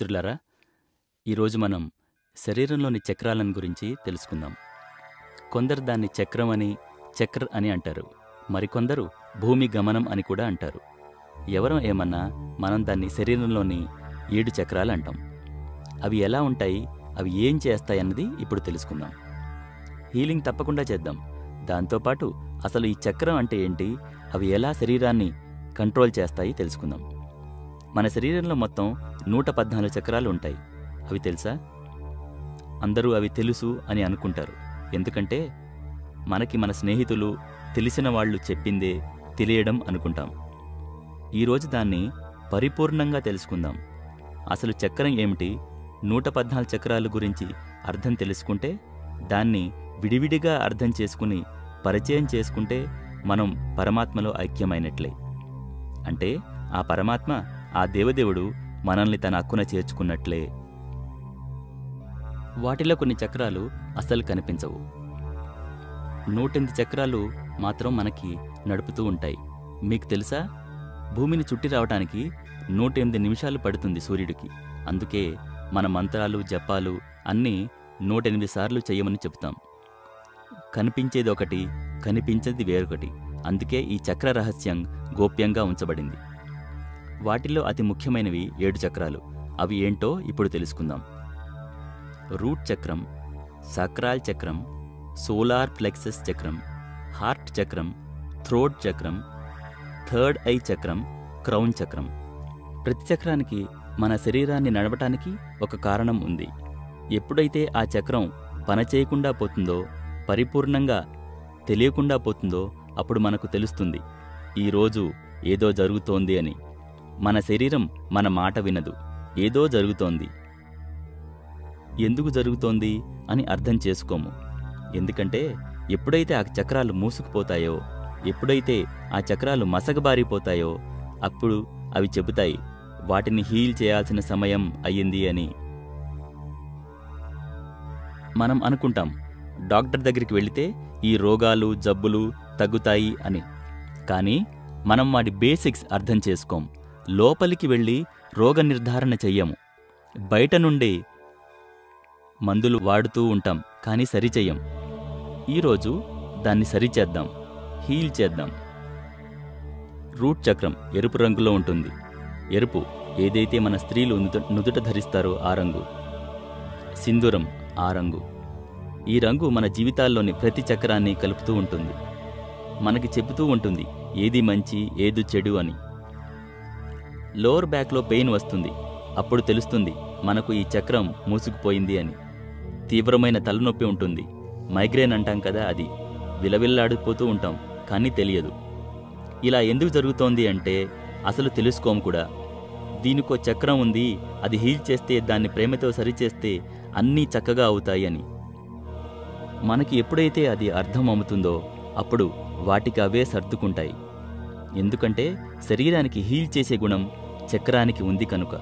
మిత్రులారా ఈరోజు మనం శరీరంలోని చక్రాలను గురించి తెలుసుకుందాం కొందరు దాన్ని చక్రం అని చక్ర అని అంటారు మరికొందరు భూమి గమనం అని కూడా అంటారు ఎవరం ఏమన్నా మనం దాన్ని శరీరంలోని ఏడు చక్రాలు అంటాం అవి ఎలా ఉంటాయి అవి ఏం చేస్తాయి అన్నది ఇప్పుడు తెలుసుకుందాం హీలింగ్ తప్పకుండా చేద్దాం దాంతోపాటు అసలు ఈ చక్రం అంటే ఏంటి అవి ఎలా శరీరాన్ని కంట్రోల్ చేస్తాయి తెలుసుకుందాం మన శరీరంలో మొత్తం నూట పద్నాలుగు చక్రాలు ఉంటాయి అవి తెలుసా అందరూ అవి తెలుసు అని అనుకుంటారు ఎందుకంటే మనకి మన స్నేహితులు తెలిసిన వాళ్ళు చెప్పిందే తెలియడం అనుకుంటాం ఈరోజు దాన్ని పరిపూర్ణంగా తెలుసుకుందాం అసలు చక్రం ఏమిటి నూట పద్నాలుగు చక్రాల గురించి అర్థం తెలుసుకుంటే దాన్ని విడివిడిగా అర్థం చేసుకుని పరిచయం చేసుకుంటే మనం పరమాత్మలో ఐక్యమైనట్లే అంటే ఆ పరమాత్మ ఆ దేవదేవుడు మనల్ని తన హక్కున చేర్చుకున్నట్లే వాటిలో కొన్ని చక్రాలు అస్సలు కనిపించవు నూటెనిమిది చక్రాలు మాత్రం మనకి నడుపుతూ ఉంటాయి మీకు తెలుసా భూమిని చుట్టి రావటానికి నూట ఎనిమిది నిమిషాలు పడుతుంది సూర్యుడికి అందుకే మన మంత్రాలు జపాలు అన్నీ నూట ఎనిమిది సార్లు చేయమని చెబుతాం కనిపించేది ఒకటి కనిపించేది వేరొకటి అందుకే ఈ చక్ర రహస్యం గోప్యంగా ఉంచబడింది వాటిలో అతి ముఖ్యమైనవి ఏడు చక్రాలు అవి ఏంటో ఇప్పుడు తెలుసుకుందాం రూట్ చక్రం సక్రాల్ చక్రం సోలార్ ప్లెక్సస్ చక్రం హార్ట్ చక్రం థ్రోట్ చక్రం థర్డ్ ఐ చక్రం క్రౌన్ చక్రం ప్రతి చక్రానికి మన శరీరాన్ని నడవటానికి ఒక కారణం ఉంది ఎప్పుడైతే ఆ చక్రం పనిచేయకుండా పోతుందో పరిపూర్ణంగా తెలియకుండా పోతుందో అప్పుడు మనకు తెలుస్తుంది ఈరోజు ఏదో జరుగుతోంది అని మన శరీరం మన మాట వినదు ఏదో జరుగుతోంది ఎందుకు జరుగుతోంది అని అర్థం చేసుకోము ఎందుకంటే ఎప్పుడైతే ఆ చక్రాలు మూసుకుపోతాయో ఎప్పుడైతే ఆ చక్రాలు మసకబారిపోతాయో అప్పుడు అవి చెబుతాయి వాటిని హీల్ చేయాల్సిన సమయం అయ్యింది అని మనం అనుకుంటాం డాక్టర్ దగ్గరికి వెళితే ఈ రోగాలు జబ్బులు తగ్గుతాయి అని కానీ మనం వాటి బేసిక్స్ అర్థం చేసుకోం లోపలికి వెళ్ళి రోగ నిర్ధారణ చెయ్యము బయట నుండి మందులు వాడుతూ ఉంటాం కానీ సరిచెయ్యం ఈరోజు దాన్ని సరిచేద్దాం హీల్ చేద్దాం రూట్ చక్రం ఎరుపు రంగులో ఉంటుంది ఎరుపు ఏదైతే మన స్త్రీలు నుదు- నుదుట ధరిస్తారో ఆ రంగు సింధూరం ఆ రంగు ఈ రంగు మన జీవితాల్లోని ప్రతి చక్రాన్ని కలుపుతూ ఉంటుంది మనకి చెబుతూ ఉంటుంది ఏది మంచి ఏది చెడు అని లోవర్ బ్యాక్లో పెయిన్ వస్తుంది అప్పుడు తెలుస్తుంది మనకు ఈ చక్రం మూసుకుపోయింది అని తీవ్రమైన తలనొప్పి ఉంటుంది మైగ్రేన్ అంటాం కదా అది విలవిల్లాడిపోతూ ఉంటాం కానీ తెలియదు ఇలా ఎందుకు జరుగుతోంది అంటే అసలు తెలుసుకోము కూడా దీనికో చక్రం ఉంది అది హీల్ చేస్తే దాన్ని ప్రేమతో సరిచేస్తే అన్నీ చక్కగా అవుతాయి అని మనకి ఎప్పుడైతే అది అర్థం అవుతుందో అప్పుడు వాటికి అవే సర్దుకుంటాయి ఎందుకంటే శరీరానికి హీల్ చేసే గుణం చక్రానికి ఉంది కనుక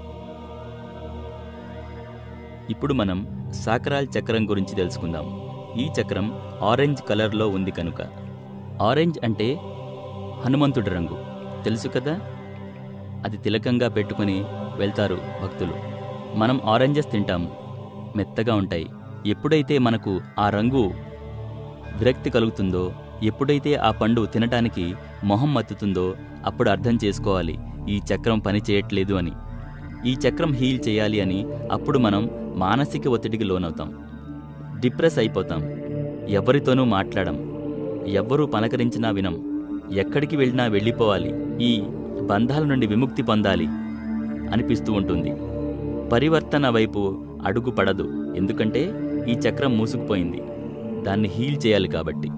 ఇప్పుడు మనం సాకరాల్ చక్రం గురించి తెలుసుకుందాం ఈ చక్రం ఆరెంజ్ కలర్లో ఉంది కనుక ఆరెంజ్ అంటే హనుమంతుడి రంగు తెలుసు కదా అది తిలకంగా పెట్టుకుని వెళ్తారు భక్తులు మనం ఆరెంజెస్ తింటాం మెత్తగా ఉంటాయి ఎప్పుడైతే మనకు ఆ రంగు విరక్తి కలుగుతుందో ఎప్పుడైతే ఆ పండు తినటానికి మొహం మత్తుతుందో అప్పుడు అర్థం చేసుకోవాలి ఈ చక్రం పని చేయట్లేదు అని ఈ చక్రం హీల్ చేయాలి అని అప్పుడు మనం మానసిక ఒత్తిడికి లోనవుతాం డిప్రెస్ అయిపోతాం ఎవరితోనూ మాట్లాడం ఎవ్వరూ పలకరించినా వినం ఎక్కడికి వెళ్ళినా వెళ్ళిపోవాలి ఈ బంధాల నుండి విముక్తి పొందాలి అనిపిస్తూ ఉంటుంది పరివర్తన వైపు అడుగు పడదు ఎందుకంటే ఈ చక్రం మూసుకుపోయింది దాన్ని హీల్ చేయాలి కాబట్టి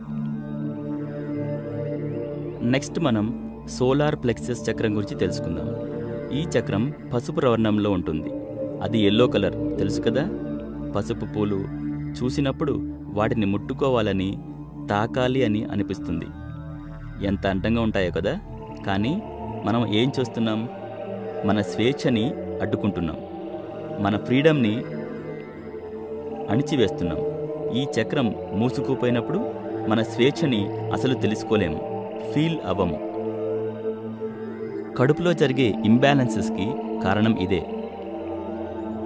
నెక్స్ట్ మనం సోలార్ ప్లెక్సస్ చక్రం గురించి తెలుసుకుందాం ఈ చక్రం పసుపు వర్ణంలో ఉంటుంది అది ఎల్లో కలర్ తెలుసు కదా పసుపు పూలు చూసినప్పుడు వాటిని ముట్టుకోవాలని తాకాలి అని అనిపిస్తుంది ఎంత అందంగా ఉంటాయో కదా కానీ మనం ఏం చేస్తున్నాం మన స్వేచ్ఛని అడ్డుకుంటున్నాం మన ఫ్రీడమ్ని అణిచివేస్తున్నాం ఈ చక్రం మూసుకుపోయినప్పుడు మన స్వేచ్ఛని అసలు తెలుసుకోలేము ఫీల్ అవ్వము కడుపులో జరిగే ఇంబ్యాలెన్సెస్కి కారణం ఇదే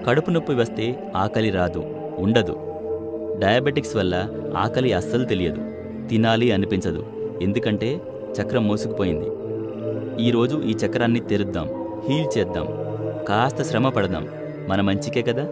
కడుపు నొప్పి వస్తే ఆకలి రాదు ఉండదు డయాబెటిక్స్ వల్ల ఆకలి అస్సలు తెలియదు తినాలి అనిపించదు ఎందుకంటే చక్రం మోసుకుపోయింది ఈరోజు ఈ చక్రాన్ని తెరుద్దాం హీల్ చేద్దాం కాస్త శ్రమ పడదాం మన మంచికే కదా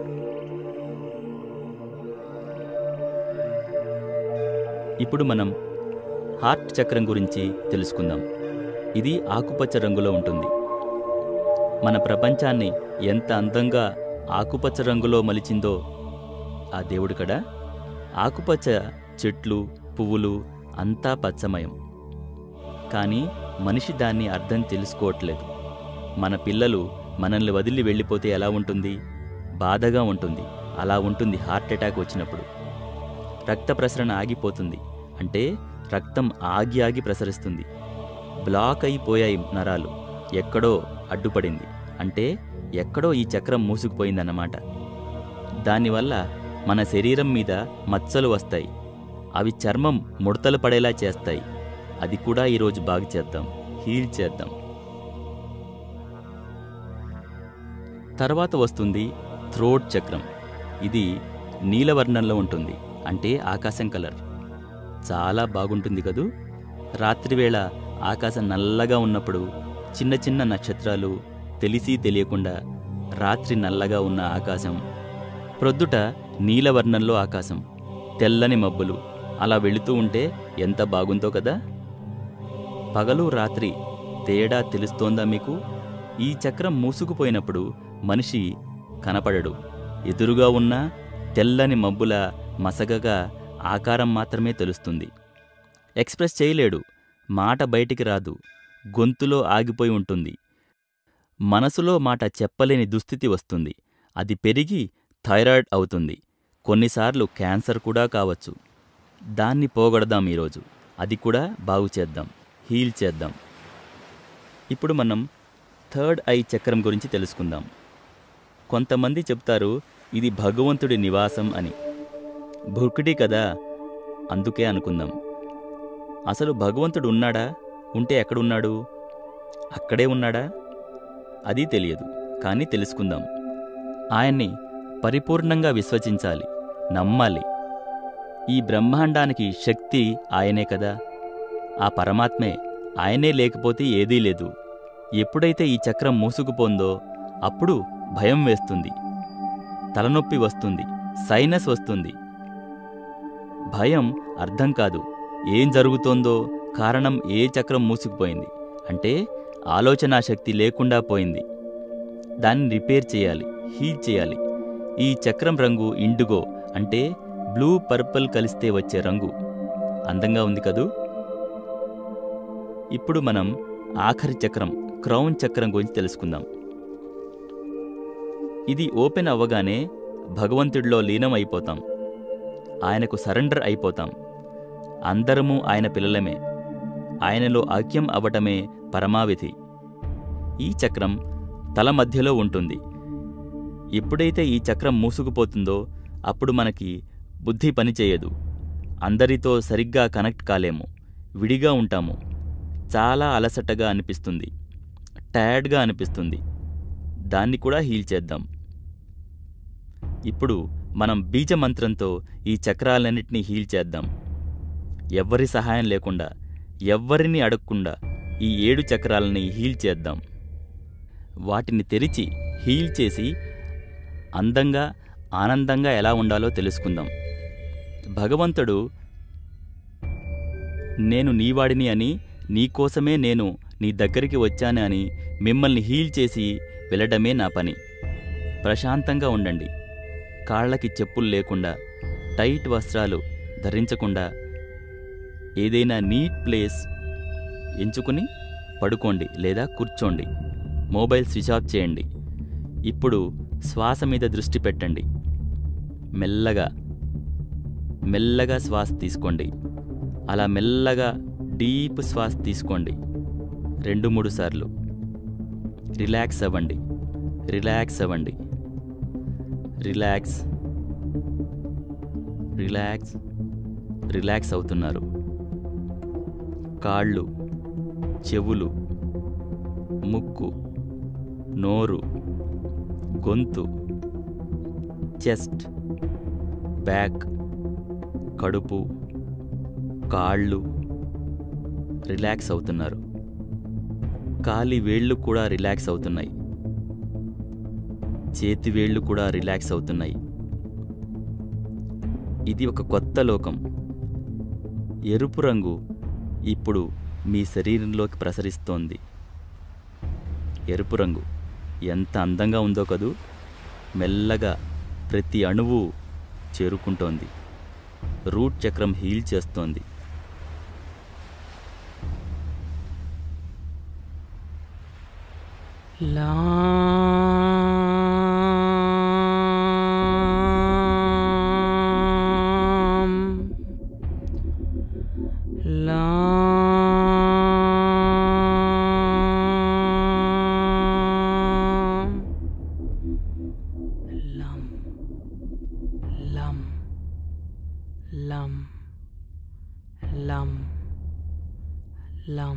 ఇప్పుడు మనం హార్ట్ చక్రం గురించి తెలుసుకుందాం ఇది ఆకుపచ్చ రంగులో ఉంటుంది మన ప్రపంచాన్ని ఎంత అందంగా ఆకుపచ్చ రంగులో మలిచిందో ఆ దేవుడు కడ ఆకుపచ్చ చెట్లు పువ్వులు అంతా పచ్చమయం కానీ మనిషి దాన్ని అర్థం తెలుసుకోవట్లేదు మన పిల్లలు మనల్ని వదిలి వెళ్ళిపోతే ఎలా ఉంటుంది బాధగా ఉంటుంది అలా ఉంటుంది హార్ట్ అటాక్ వచ్చినప్పుడు రక్త ప్రసరణ ఆగిపోతుంది అంటే రక్తం ఆగి ఆగి ప్రసరిస్తుంది బ్లాక్ అయిపోయాయి నరాలు ఎక్కడో అడ్డుపడింది అంటే ఎక్కడో ఈ చక్రం మూసుకుపోయిందన్నమాట దానివల్ల మన శరీరం మీద మచ్చలు వస్తాయి అవి చర్మం ముడతలు పడేలా చేస్తాయి అది కూడా ఈరోజు బాగు చేద్దాం హీల్ చేద్దాం తర్వాత వస్తుంది థ్రోట్ చక్రం ఇది నీలవర్ణంలో ఉంటుంది అంటే ఆకాశం కలర్ చాలా బాగుంటుంది కదూ రాత్రివేళ ఆకాశం నల్లగా ఉన్నప్పుడు చిన్న చిన్న నక్షత్రాలు తెలిసి తెలియకుండా రాత్రి నల్లగా ఉన్న ఆకాశం ప్రొద్దుట నీలవర్ణంలో ఆకాశం తెల్లని మబ్బులు అలా వెళుతూ ఉంటే ఎంత బాగుందో కదా పగలు రాత్రి తేడా తెలుస్తోందా మీకు ఈ చక్రం మూసుకుపోయినప్పుడు మనిషి కనపడడు ఎదురుగా ఉన్న తెల్లని మబ్బుల మసగగా ఆకారం మాత్రమే తెలుస్తుంది ఎక్స్ప్రెస్ చేయలేడు మాట బయటికి రాదు గొంతులో ఆగిపోయి ఉంటుంది మనసులో మాట చెప్పలేని దుస్థితి వస్తుంది అది పెరిగి థైరాయిడ్ అవుతుంది కొన్నిసార్లు క్యాన్సర్ కూడా కావచ్చు దాన్ని పోగొడదాం ఈరోజు అది కూడా బాగు చేద్దాం హీల్ చేద్దాం ఇప్పుడు మనం థర్డ్ ఐ చక్రం గురించి తెలుసుకుందాం కొంతమంది చెప్తారు ఇది భగవంతుడి నివాసం అని భుర్కుడి కదా అందుకే అనుకుందాం అసలు భగవంతుడు ఉన్నాడా ఉంటే ఎక్కడున్నాడు అక్కడే ఉన్నాడా అది తెలియదు కానీ తెలుసుకుందాం ఆయన్ని పరిపూర్ణంగా విశ్వసించాలి నమ్మాలి ఈ బ్రహ్మాండానికి శక్తి ఆయనే కదా ఆ పరమాత్మే ఆయనే లేకపోతే ఏదీ లేదు ఎప్పుడైతే ఈ చక్రం మూసుకుపోందో అప్పుడు భయం వేస్తుంది తలనొప్పి వస్తుంది సైనస్ వస్తుంది భయం అర్థం కాదు ఏం జరుగుతోందో కారణం ఏ చక్రం మూసుకుపోయింది అంటే ఆలోచనా శక్తి లేకుండా పోయింది దాన్ని రిపేర్ చేయాలి హీల్ చేయాలి ఈ చక్రం రంగు ఇండిగో అంటే బ్లూ పర్పుల్ కలిస్తే వచ్చే రంగు అందంగా ఉంది కదూ ఇప్పుడు మనం ఆఖరి చక్రం క్రౌన్ చక్రం గురించి తెలుసుకుందాం ఇది ఓపెన్ అవ్వగానే భగవంతుడిలో లీనం అయిపోతాం ఆయనకు సరెండర్ అయిపోతాం అందరము ఆయన పిల్లలమే ఆయనలో ఐక్యం అవ్వటమే పరమావిధి ఈ చక్రం తల మధ్యలో ఉంటుంది ఎప్పుడైతే ఈ చక్రం మూసుకుపోతుందో అప్పుడు మనకి బుద్ధి పనిచేయదు అందరితో సరిగ్గా కనెక్ట్ కాలేము విడిగా ఉంటాము చాలా అలసటగా అనిపిస్తుంది టయర్డ్గా అనిపిస్తుంది దాన్ని కూడా హీల్ చేద్దాం ఇప్పుడు మనం బీజమంత్రంతో ఈ చక్రాలన్నింటినీ హీల్ చేద్దాం ఎవ్వరి సహాయం లేకుండా ఎవ్వరిని అడగకుండా ఈ ఏడు చక్రాలని హీల్ చేద్దాం వాటిని తెరిచి హీల్ చేసి అందంగా ఆనందంగా ఎలా ఉండాలో తెలుసుకుందాం భగవంతుడు నేను నీవాడిని అని నీకోసమే నేను నీ దగ్గరికి వచ్చాను అని మిమ్మల్ని హీల్ చేసి వెళ్ళడమే నా పని ప్రశాంతంగా ఉండండి కాళ్ళకి చెప్పులు లేకుండా టైట్ వస్త్రాలు ధరించకుండా ఏదైనా నీట్ ప్లేస్ ఎంచుకుని పడుకోండి లేదా కూర్చోండి మొబైల్ స్విచ్ ఆఫ్ చేయండి ఇప్పుడు శ్వాస మీద దృష్టి పెట్టండి మెల్లగా మెల్లగా శ్వాస తీసుకోండి అలా మెల్లగా డీప్ శ్వాస తీసుకోండి రెండు మూడు సార్లు రిలాక్స్ అవ్వండి రిలాక్స్ అవ్వండి రిలాక్స్ రిలాక్స్ రిలాక్స్ అవుతున్నారు కాళ్ళు చెవులు ముక్కు నోరు గొంతు చెస్ట్ బ్యాక్ కడుపు కాళ్ళు రిలాక్స్ అవుతున్నారు కాలి వేళ్ళు కూడా రిలాక్స్ అవుతున్నాయి చేతి వేళ్ళు కూడా రిలాక్స్ అవుతున్నాయి ఇది ఒక కొత్త లోకం ఎరుపు రంగు ఇప్పుడు మీ శరీరంలోకి ప్రసరిస్తోంది ఎరుపు రంగు ఎంత అందంగా ఉందో కదూ మెల్లగా ప్రతి అణువు చేరుకుంటోంది రూట్ చక్రం హీల్ చేస్తోంది లాం లాం లం లం లం లం లం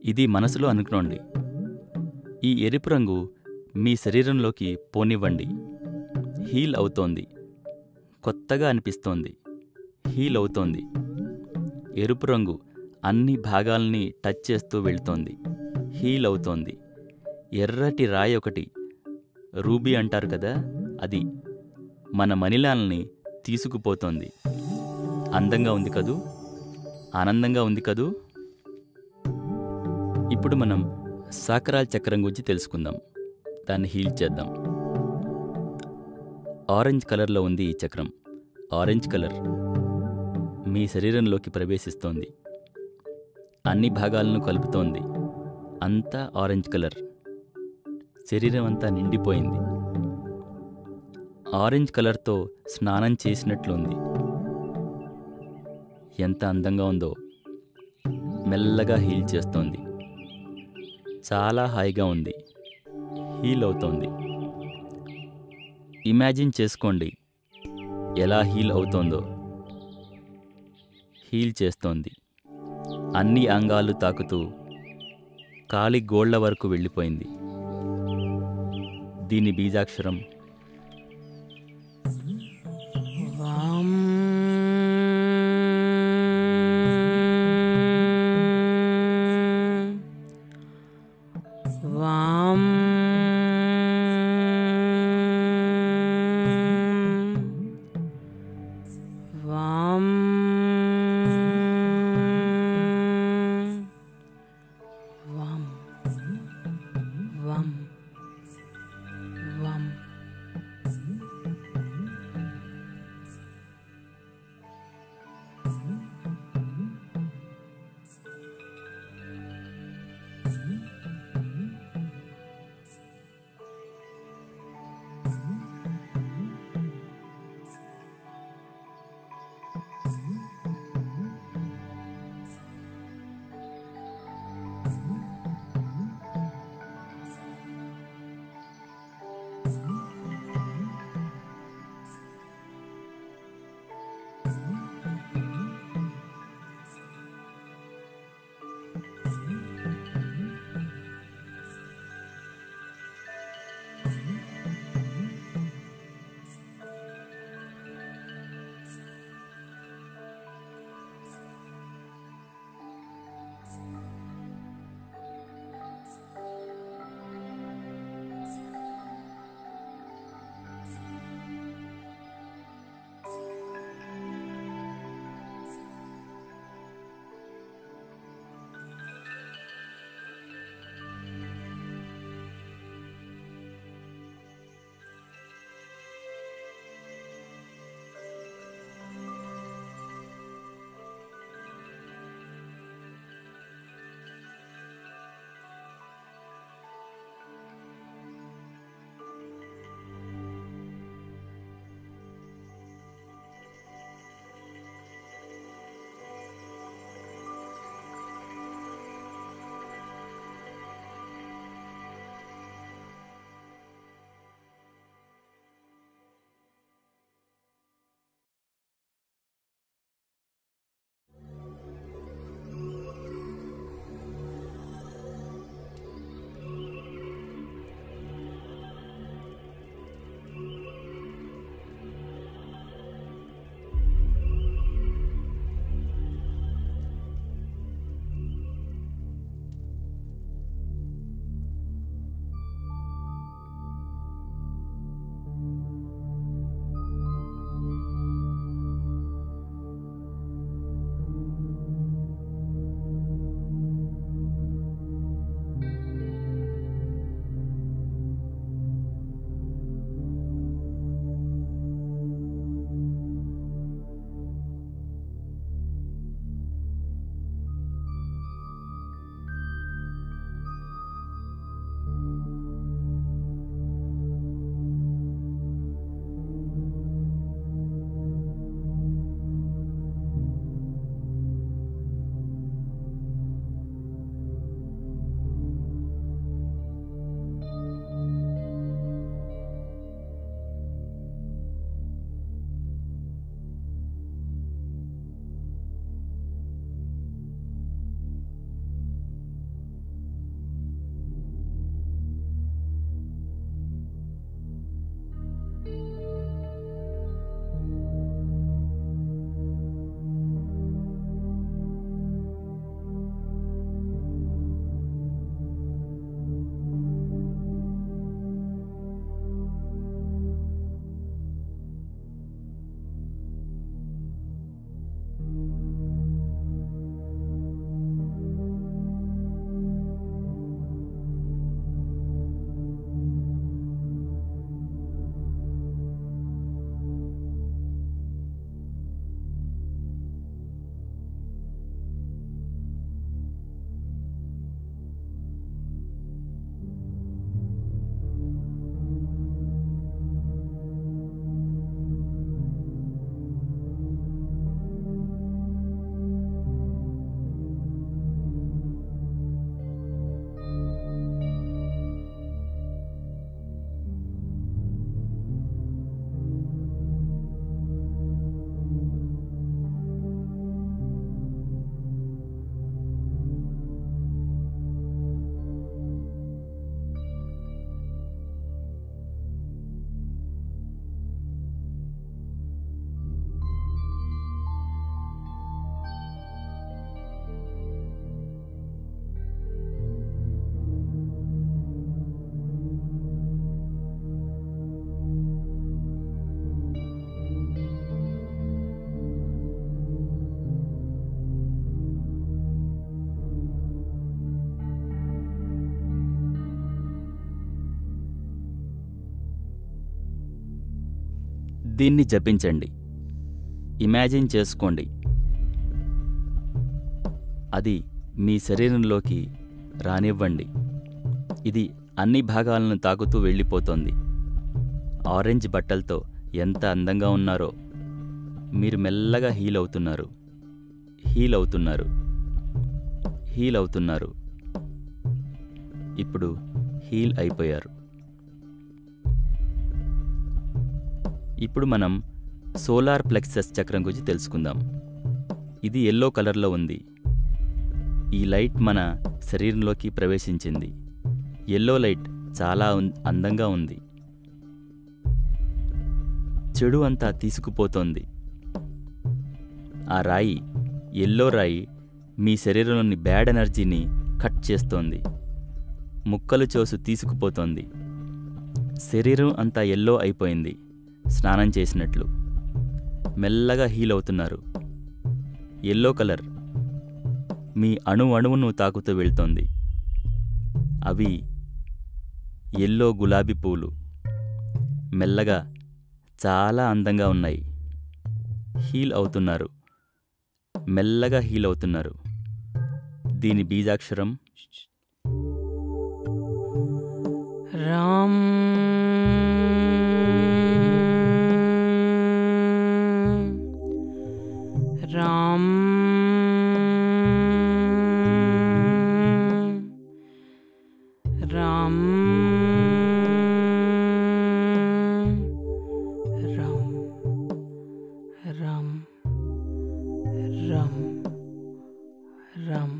ఇది మనసులో అనుకోండి ఈ ఎరుపు రంగు మీ శరీరంలోకి పోనివ్వండి హీల్ అవుతోంది కొత్తగా అనిపిస్తోంది హీల్ అవుతోంది ఎరుపు రంగు అన్ని భాగాల్ని టచ్ చేస్తూ వెళ్తోంది హీల్ అవుతోంది ఎర్రటి రాయి ఒకటి రూబీ అంటారు కదా అది మన మనిలాల్ని తీసుకుపోతోంది అందంగా ఉంది కదూ ఆనందంగా ఉంది కదూ ఇప్పుడు మనం సాకరాల్ చక్రం గురించి తెలుసుకుందాం దాన్ని హీల్ చేద్దాం ఆరెంజ్ కలర్లో ఉంది ఈ చక్రం ఆరెంజ్ కలర్ మీ శరీరంలోకి ప్రవేశిస్తోంది అన్ని భాగాలను కలుపుతోంది అంతా ఆరెంజ్ కలర్ శరీరం అంతా నిండిపోయింది ఆరెంజ్ కలర్తో స్నానం చేసినట్లుంది ఎంత అందంగా ఉందో మెల్లగా హీల్ చేస్తోంది చాలా హాయిగా ఉంది హీల్ అవుతోంది ఇమాజిన్ చేసుకోండి ఎలా హీల్ అవుతోందో హీల్ చేస్తోంది అన్ని అంగాలు తాకుతూ కాలి గోళ్ల వరకు వెళ్ళిపోయింది దీని బీజాక్షరం వాం వాం వాం వాం వాం వాం దీన్ని జపించండి ఇమాజిన్ చేసుకోండి అది మీ శరీరంలోకి రానివ్వండి ఇది అన్ని భాగాలను తాకుతూ వెళ్ళిపోతోంది ఆరెంజ్ బట్టలతో ఎంత అందంగా ఉన్నారో మీరు మెల్లగా హీల్ అవుతున్నారు హీల్ అవుతున్నారు హీల్ అవుతున్నారు ఇప్పుడు హీల్ అయిపోయారు ఇప్పుడు మనం సోలార్ ప్లెక్సస్ చక్రం గురించి తెలుసుకుందాం ఇది ఎల్లో కలర్లో ఉంది ఈ లైట్ మన శరీరంలోకి ప్రవేశించింది ఎల్లో లైట్ చాలా ఉన్- అందంగా ఉంది చెడు అంతా తీసుకుపోతోంది ఆ రాయి ఎల్లో రాయి మీ శరీరంలోని బ్యాడ్ ఎనర్జీని కట్ చేస్తోంది ముక్కలు చూసు తీసుకుపోతోంది శరీరం అంతా ఎల్లో అయిపోయింది స్నానం చేసినట్లు మెల్లగా హీల్ అవుతున్నారు ఎల్లో కలర్ మీ అణు అణువును తాకుతూ వెళ్తోంది అవి ఎల్లో గులాబీ పూలు మెల్లగా చాలా అందంగా ఉన్నాయి హీల్ అవుతున్నారు మెల్లగా హీల్ అవుతున్నారు దీని బీజాక్షరం రామ్ రామ్ రామ్ రామ్ రామ్ రామ్ రామ్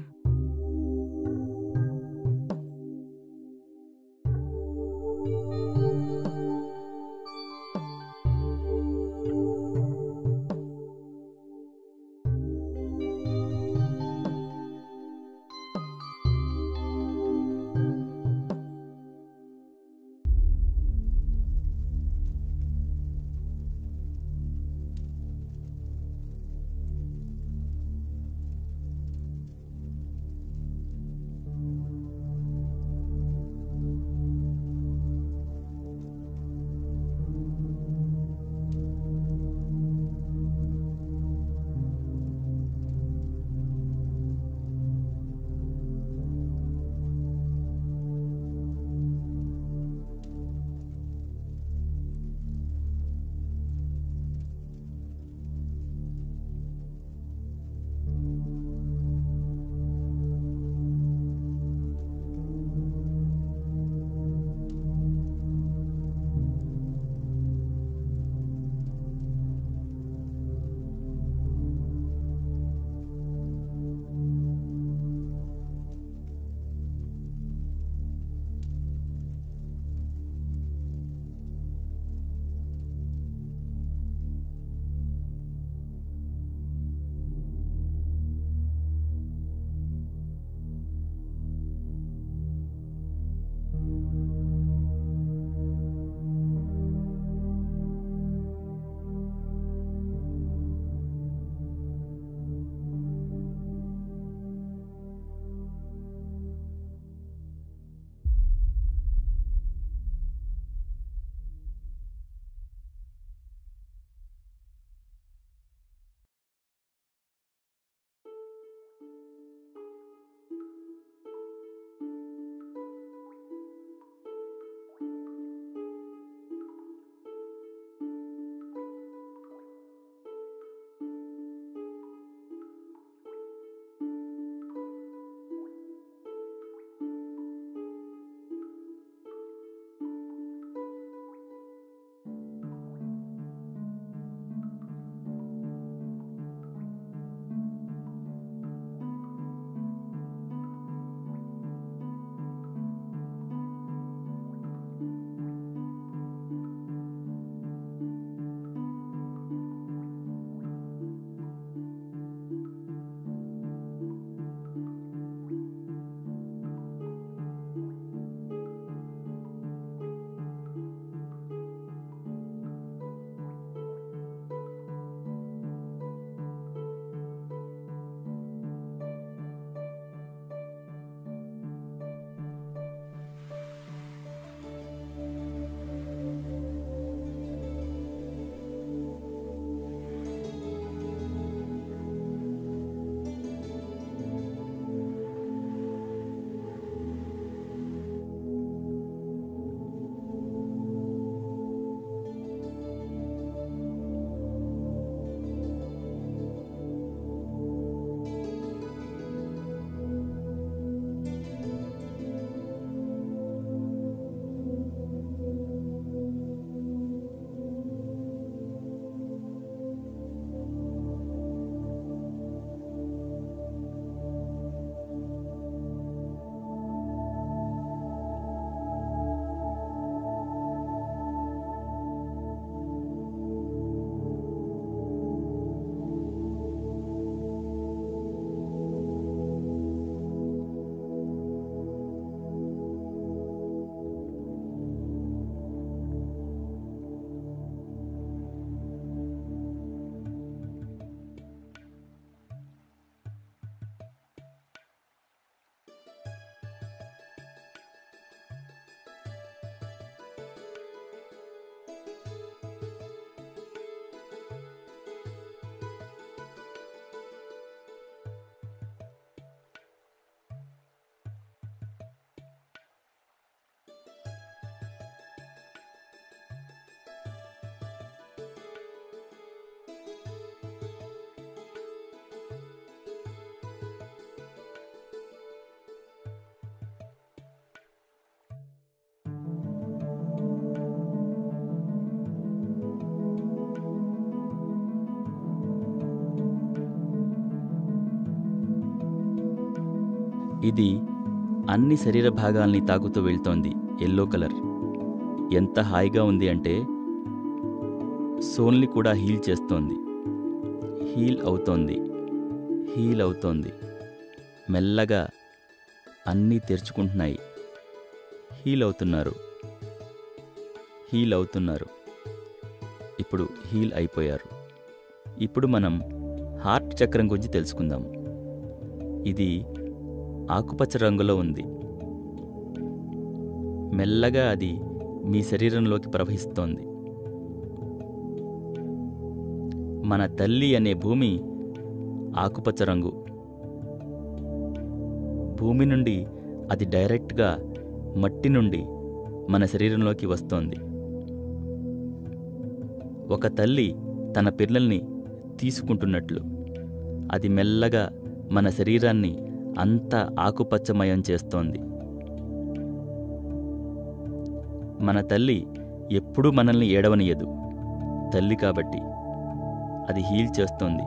ఇది అన్ని శరీర భాగాల్ని తాకుతూ వెళ్తోంది ఎల్లో కలర్ ఎంత హాయిగా ఉంది అంటే సోల్ని కూడా హీల్ చేస్తోంది హీల్ అవుతోంది హీల్ అవుతోంది మెల్లగా అన్నీ తెరుచుకుంటున్నాయి హీల్ అవుతున్నారు హీల్ అవుతున్నారు ఇప్పుడు హీల్ అయిపోయారు ఇప్పుడు మనం హార్ట్ చక్రం గురించి తెలుసుకుందాం ఇది ఆకుపచ్చ రంగులో ఉంది మెల్లగా అది మీ శరీరంలోకి ప్రవహిస్తోంది మన తల్లి అనే భూమి ఆకుపచ్చ రంగు భూమి నుండి అది డైరెక్ట్గా మట్టి నుండి మన శరీరంలోకి వస్తోంది ఒక తల్లి తన పిల్లల్ని తీసుకుంటున్నట్లు అది మెల్లగా మన శరీరాన్ని అంతా ఆకుపచ్చమయం చేస్తోంది మన తల్లి ఎప్పుడూ మనల్ని ఏడవనియదు తల్లి కాబట్టి అది హీల్ చేస్తోంది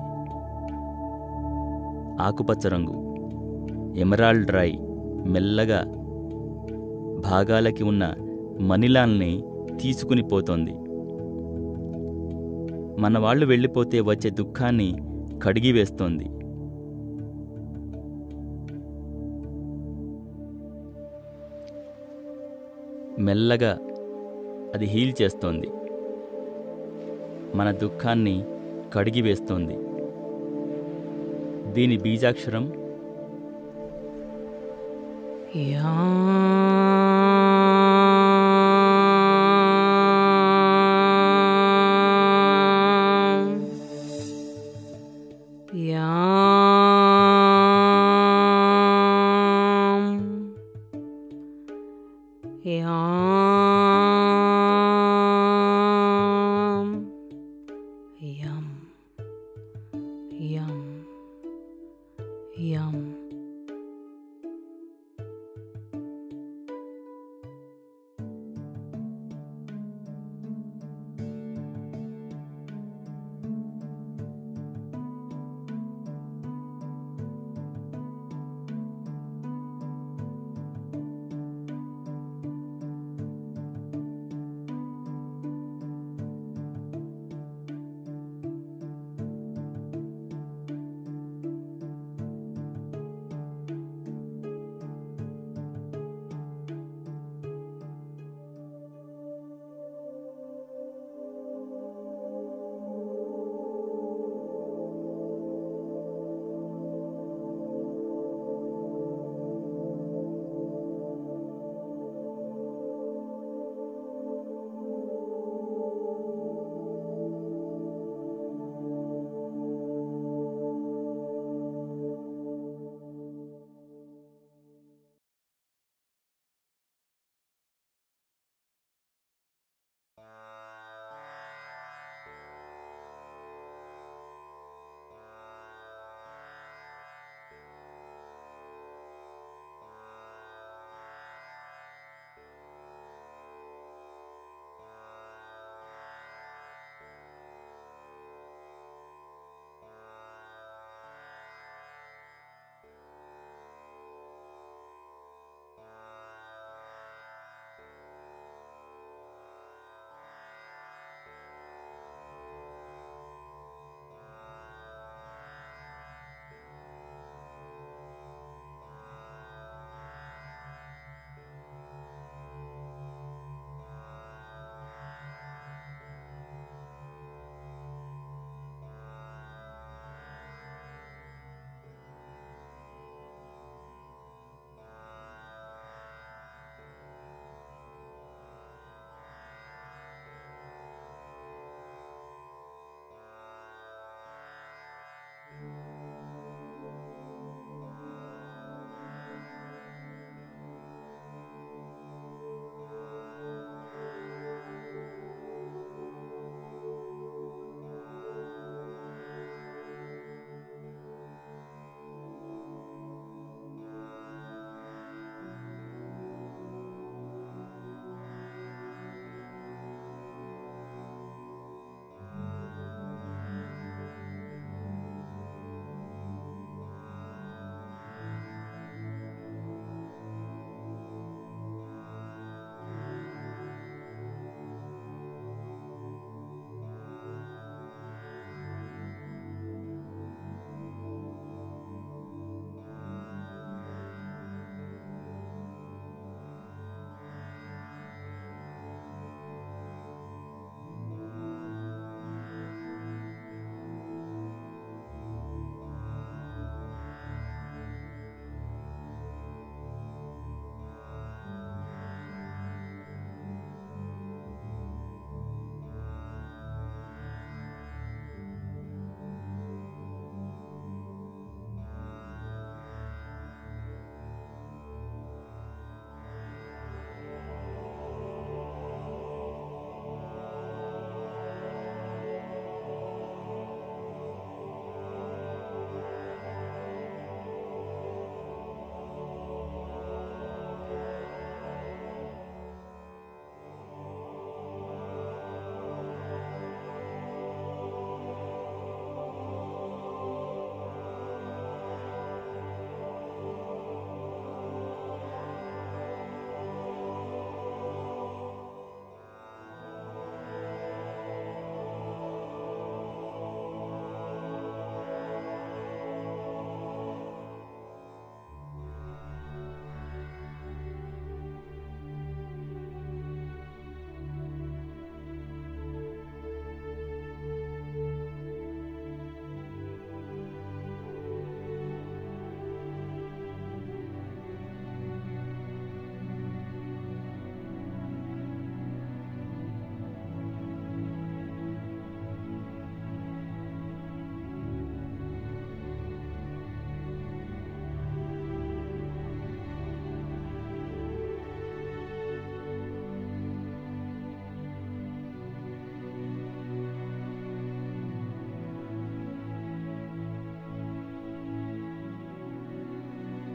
ఆకుపచ్చ రంగు ఎమరాల్డ్ రాయ్ మెల్లగా భాగాలకి ఉన్న మనిలాల్ని తీసుకుని పోతోంది మన వాళ్ళు వెళ్ళిపోతే వచ్చే దుఃఖాన్ని కడిగి వేస్తోంది మెల్లగా అది హీల్ చేస్తోంది మన దుఃఖాన్ని కడిగి వేస్తోంది దీని బీజాక్షరం Yum. Yum. Yum. Yum. Yum. Yum.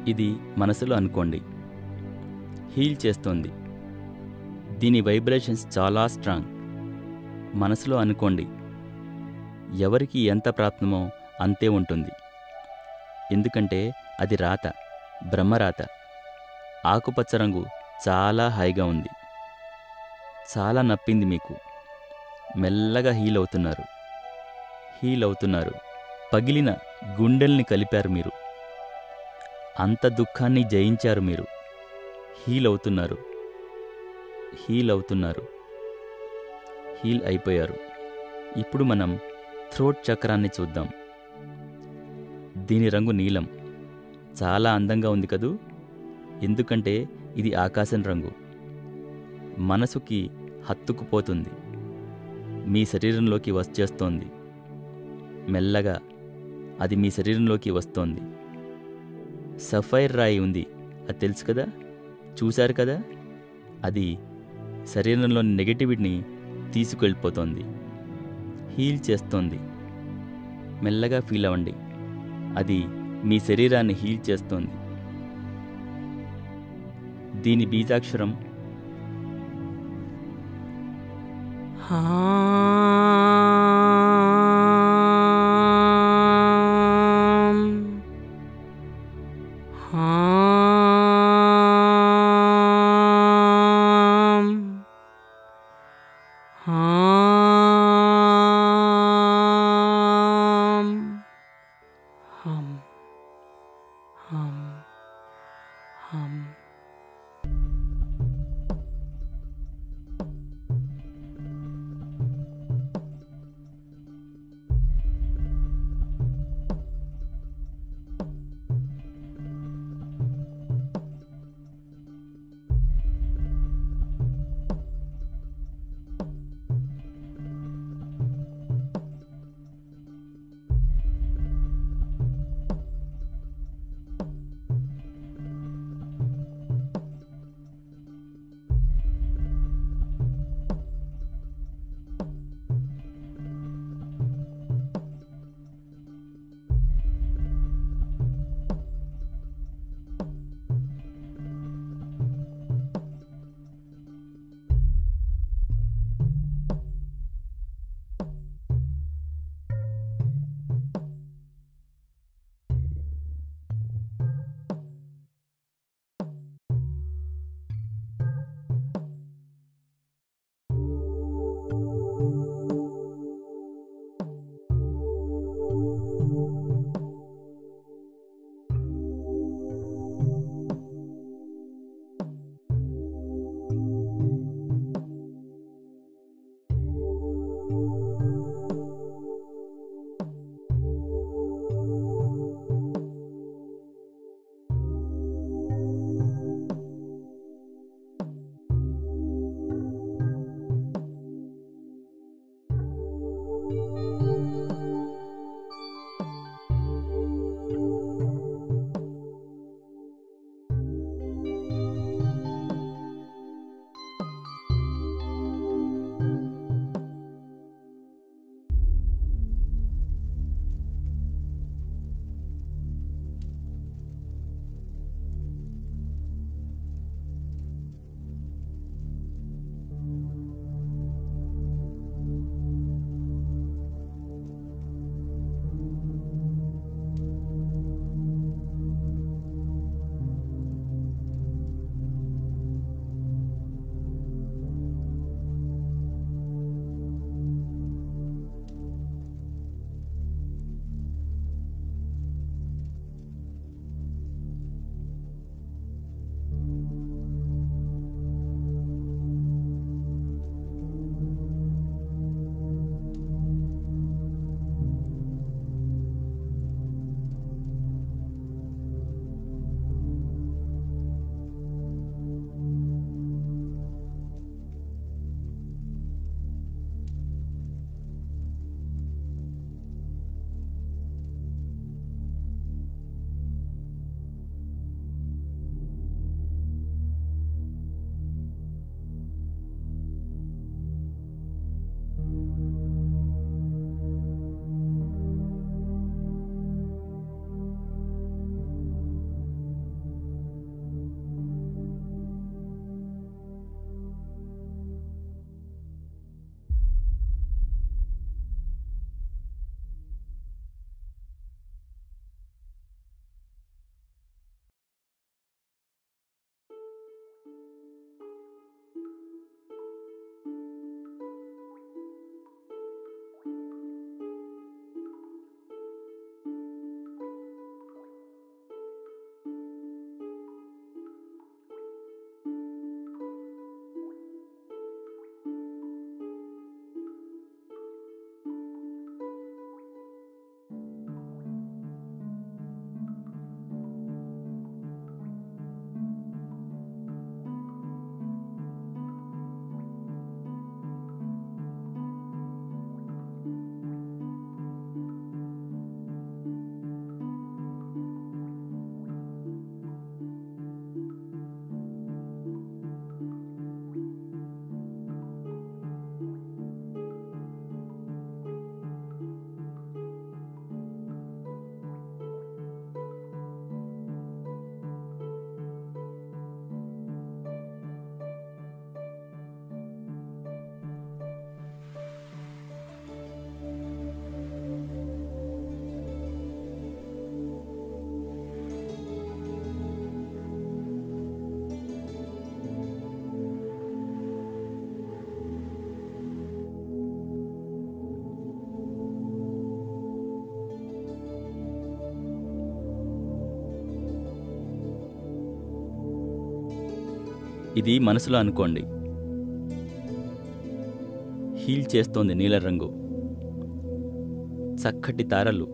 ఇది మనసులో అనుకోండి హీల్ చేస్తోంది దీని వైబ్రేషన్స్ చాలా స్ట్రాంగ్ మనసులో అనుకోండి ఎవరికి ఎంత ప్రాప్తమో అంతే ఉంటుంది ఎందుకంటే అది రాత బ్రహ్మరాత ఆకుపచ్చ రంగు చాలా హాయిగా ఉంది చాలా నప్పింది మీకు మెల్లగా హీల్ అవుతున్నారు హీల్ అవుతున్నారు పగిలిన గుండెల్ని కలిపారు మీరు అంత దుఃఖాన్ని జయించారు మీరు హీల్ అవుతున్నారు హీల్ అవుతున్నారు హీల్ అయిపోయారు ఇప్పుడు మనం థ్రోట్ చక్రాన్ని చూద్దాం దీని రంగు నీలం చాలా అందంగా ఉంది కదూ ఎందుకంటే ఇది ఆకాశం రంగు మనసుకి హత్తుకుపోతుంది మీ శరీరంలోకి వచ్చేస్తోంది మెల్లగా అది మీ శరీరంలోకి వస్తోంది సఫైర్ రాయి ఉంది అది తెలుసు కదా చూశారు కదా అది శరీరంలోని నెగటివిటీని తీసుకెళ్ళిపోతోంది హీల్ చేస్తోంది మెల్లగా ఫీల్ అవ్వండి అది మీ శరీరాన్ని హీల్ చేస్తోంది దీని బీజాక్షరం Hum. Hum. Hum. Hum. Hum. Hum. ఇది మనసులో అనుకోండి హీల్ చేస్తోంది నీల రంగు చక్కటి తారలు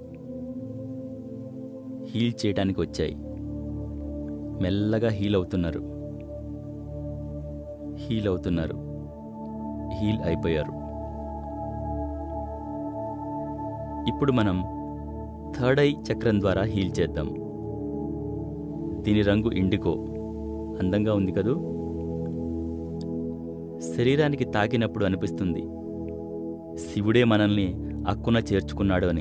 హీల్ చేయడానికి వచ్చాయి మెల్లగా హీల్ అవుతున్నారు హీల్ అవుతున్నారు హీల్ అయిపోయారు ఇప్పుడు మనం థర్డ్ ఐ చక్రం ద్వారా హీల్ చేద్దాం దీని రంగు ఇండిగో అందంగా ఉంది కదూ శరీరానికి తాకినప్పుడు అనిపిస్తుంది శివుడే మనల్ని అక్కున చేర్చుకున్నాడు అని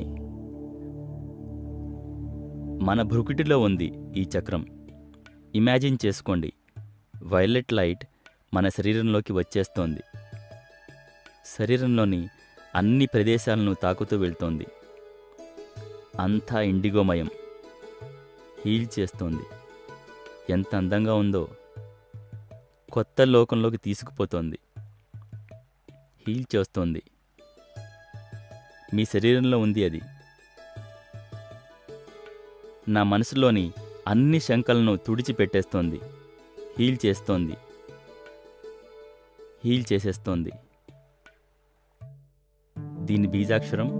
మన భృకుటిలో ఉంది ఈ చక్రం ఇమాజిన్ చేసుకోండి వైలెట్ లైట్ మన శరీరంలోకి వచ్చేస్తోంది శరీరంలోని అన్ని ప్రదేశాలను తాకుతూ వెళ్తోంది అంతా ఇండిగోమయం హీల్ చేస్తోంది ఎంత అందంగా ఉందో కొత్త లోకంలోకి తీసుకుపోతోంది హీల్ చేస్తోంది మీ శరీరంలో ఉంది అది నా మనసులోని అన్ని శంకలను తుడిచిపెట్టేస్తోంది హీల్ చేస్తోంది హీల్ చేసేస్తోంది దీని బీజాక్షరం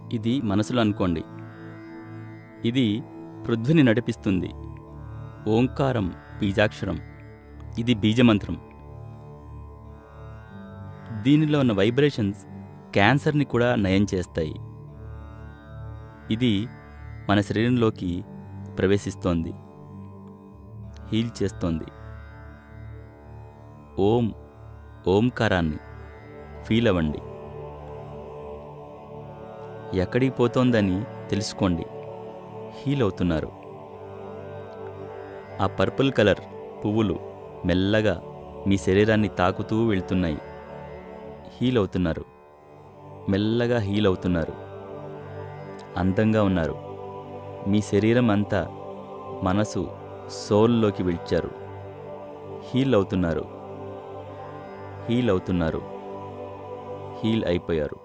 ఇది మనసులో అనుకోండి ఇది పృథ్వీని నడిపిస్తుంది ఓంకారం బీజాక్షరం ఇది బీజమంత్రం దీనిలో ఉన్న వైబ్రేషన్స్ క్యాన్సర్ని కూడా నయం చేస్తాయి ఇది మన శరీరంలోకి ప్రవేశిస్తోంది హీల్ చేస్తోంది ఓం ఓంకారాన్ని ఫీల్ అవ్వండి ఎక్కడికి పోతోందని తెలుసుకోండి హీల్ అవుతున్నారు ఆ పర్పుల్ కలర్ పువ్వులు మెల్లగా మీ శరీరాన్ని తాకుతూ వెళ్తున్నాయి హీల్ అవుతున్నారు మెల్లగా హీల్ అవుతున్నారు అందంగా ఉన్నారు మీ శరీరం అంతా మనసు సోల్లోకి విడిచారు హీల్ అవుతున్నారు హీల్ అవుతున్నారు హీల్ అయిపోయారు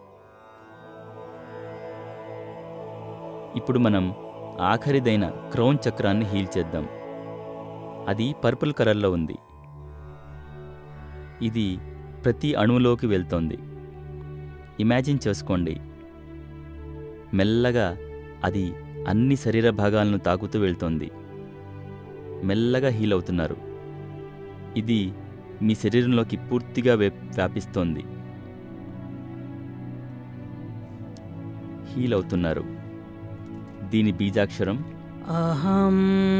ఇప్పుడు మనం ఆఖరిదైన క్రౌన్ చక్రాన్ని హీల్ చేద్దాం అది పర్పుల్ కలర్లో ఉంది ఇది ప్రతి అణువులోకి వెళ్తోంది ఇమాజిన్ చేసుకోండి మెల్లగా అది అన్ని శరీర భాగాలను తాకుతూ వెళ్తోంది మెల్లగా హీల్ అవుతున్నారు ఇది మీ శరీరంలోకి పూర్తిగా వే వ్యాపిస్తోంది హీల్ అవుతున్నారు దీని బీజాక్షరం అహం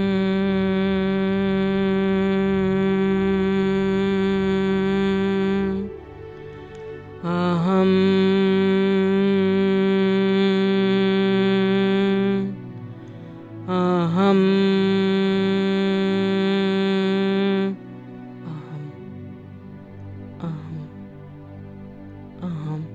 అహం అహం అహం అహం అహం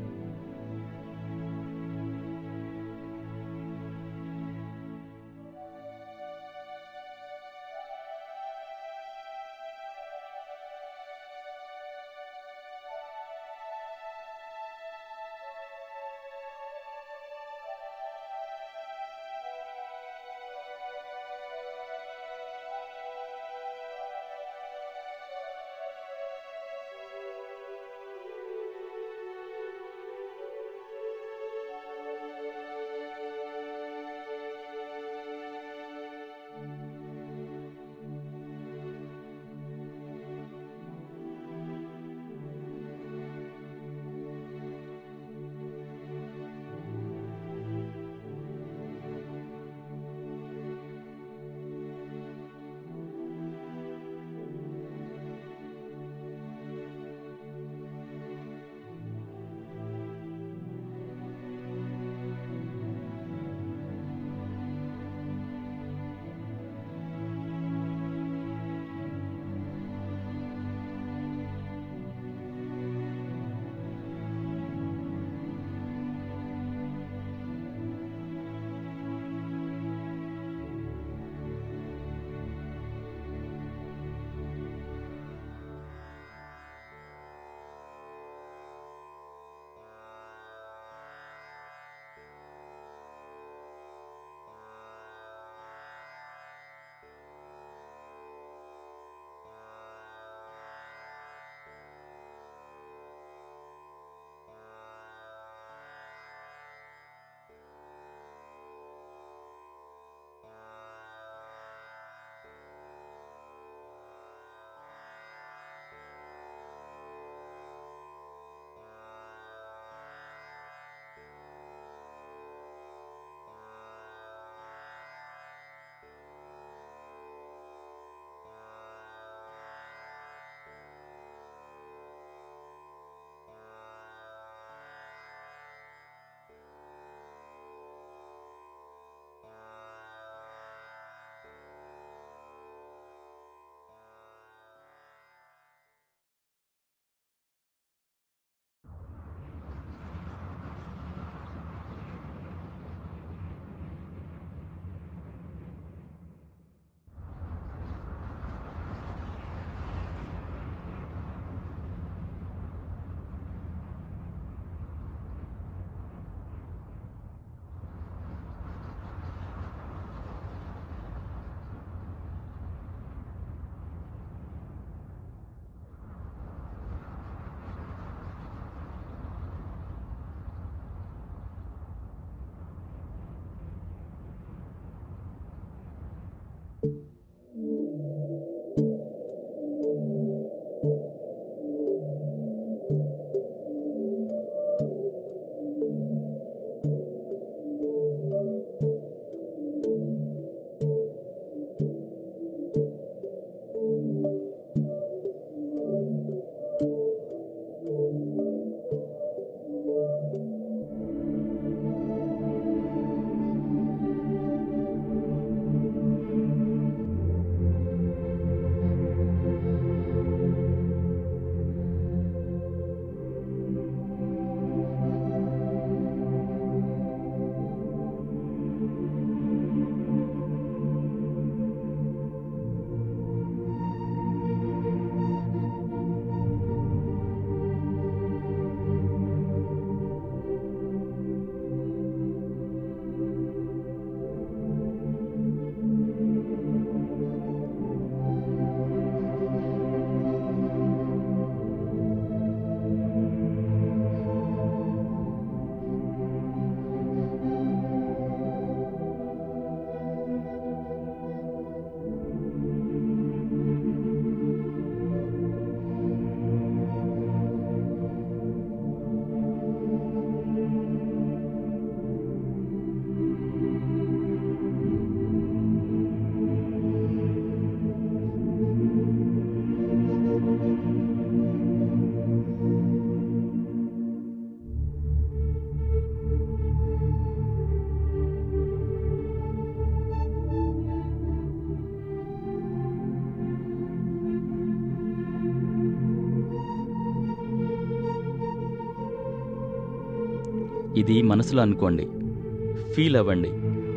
ఇది మనసులో అనుకోండి ఫీల్ అవ్వండి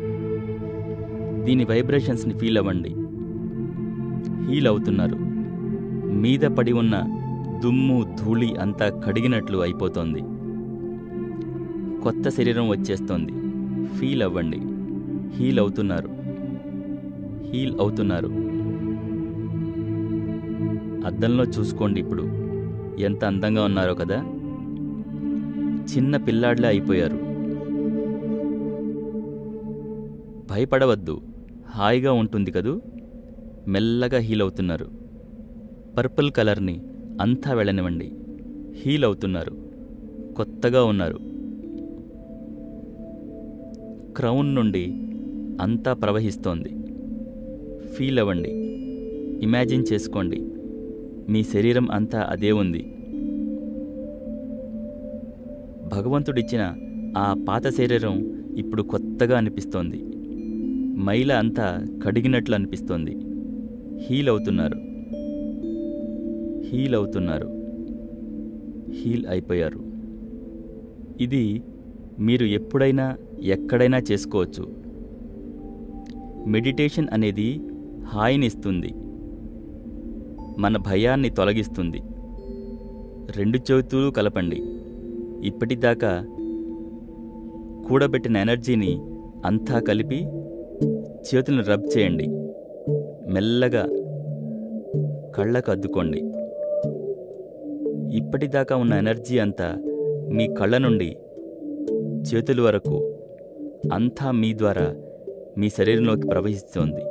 దీని వైబ్రేషన్స్ని ఫీల్ అవ్వండి హీల్ అవుతున్నారు మీద పడి ఉన్న దుమ్ము ధూళి అంతా కడిగినట్లు అయిపోతోంది కొత్త శరీరం వచ్చేస్తోంది ఫీల్ అవ్వండి హీల్ అవుతున్నారు హీల్ అవుతున్నారు అద్దంలో చూసుకోండి ఇప్పుడు ఎంత అందంగా ఉన్నారో కదా చిన్న పిల్లాడ్లే అయిపోయారు భయపడవద్దు హాయిగా ఉంటుంది కదూ మెల్లగా హీల్ అవుతున్నారు పర్పుల్ కలర్ని అంతా వెళ్ళనివ్వండి హీల్ అవుతున్నారు కొత్తగా ఉన్నారు క్రౌన్ నుండి అంతా ప్రవహిస్తోంది ఫీల్ అవ్వండి ఇమాజిన్ చేసుకోండి మీ శరీరం అంతా అదే ఉంది భగవంతుడిచ్చిన ఆ పాత శరీరం ఇప్పుడు కొత్తగా అనిపిస్తోంది మైల అంతా కడిగినట్లు అనిపిస్తోంది హీల్ అవుతున్నారు హీల్ అవుతున్నారు హీల్ అయిపోయారు ఇది మీరు ఎప్పుడైనా ఎక్కడైనా చేసుకోవచ్చు మెడిటేషన్ అనేది హాయినిస్తుంది మన భయాన్ని తొలగిస్తుంది రెండు చేతులు కలపండి ఇప్పటిదాకా కూడబెట్టిన ఎనర్జీని అంతా కలిపి చేతులను రబ్ చేయండి మెల్లగా కళ్ళకు అద్దుకోండి ఇప్పటిదాకా ఉన్న ఎనర్జీ అంతా మీ కళ్ళ నుండి చేతుల వరకు అంతా మీ ద్వారా మీ శరీరంలోకి ప్రవహిస్తోంది